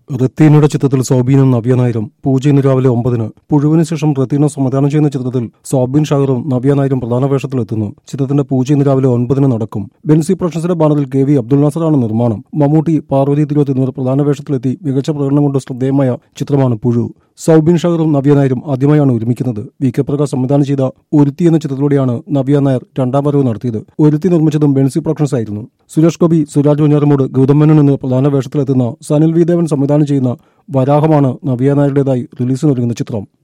റത്തീനയുടെ ചിത്രത്തിൽ സോബീനും നവ്യ നായരും പൂജ ഇന്ന് രാവിലെ ഒമ്പതിന് പുഴുവിന് ശേഷം റത്തീന സംവിധാനം ചെയ്യുന്ന ചിത്രത്തിൽ സോബിൻ ഷാഹിറും നവ്യ നായരും പ്രധാന വേഷത്തിലെത്തുന്നു ചിത്രത്തിന്റെ പൂജ ഇന്ന് രാവിലെ ഒൻപതിന് നടക്കും ബെൻസി പ്രൊഡക്ഷൻസിന്റെ ബാനറിൽ കെ വി അബ്ദുൽ നാസറാണ് നിർമ്മാണം മമ്മൂട്ടി പാർവതി തിരുവത്ത് എന്നിവർ പ്രധാന വേഷത്തിലെത്തി മികച്ച പ്രകടനം കൊണ്ട് ശ്രദ്ധേയമായ ചിത്രമാണ് പുഴു സൗബിൻ ഷാഹിറും നവ്യ നായരും ആദ്യമായാണ് ഒരുമിക്കുന്നത് വി കെ പ്രകാശ് സംവിധാനം ചെയ്ത ഒരുത്തി എന്ന ചിത്രത്തിലൂടെയാണ് നവ്യ നായർ രണ്ടാം വരവ് നടത്തിയത് ഒരുത്തി നിർമ്മിച്ചതും ബെൻസി പ്രൊഡക്ഷൻസ് ആയിരുന്നു സുരേഷ് ഗോപി സുരാജ് വഞ്ഞാറമോട് ഗൗതം മേനോൻ എന്ന് പ്രധാന വേഷത്തിലെത്തുന്ന സനിൽ വി ദേവൻ സംവിധാനം ചെയ്യുന്ന വരാഹമാണ് നവ്യ നായരുടേതായി റിലീസിനൊരുങ്ങുന്ന ചിത്രം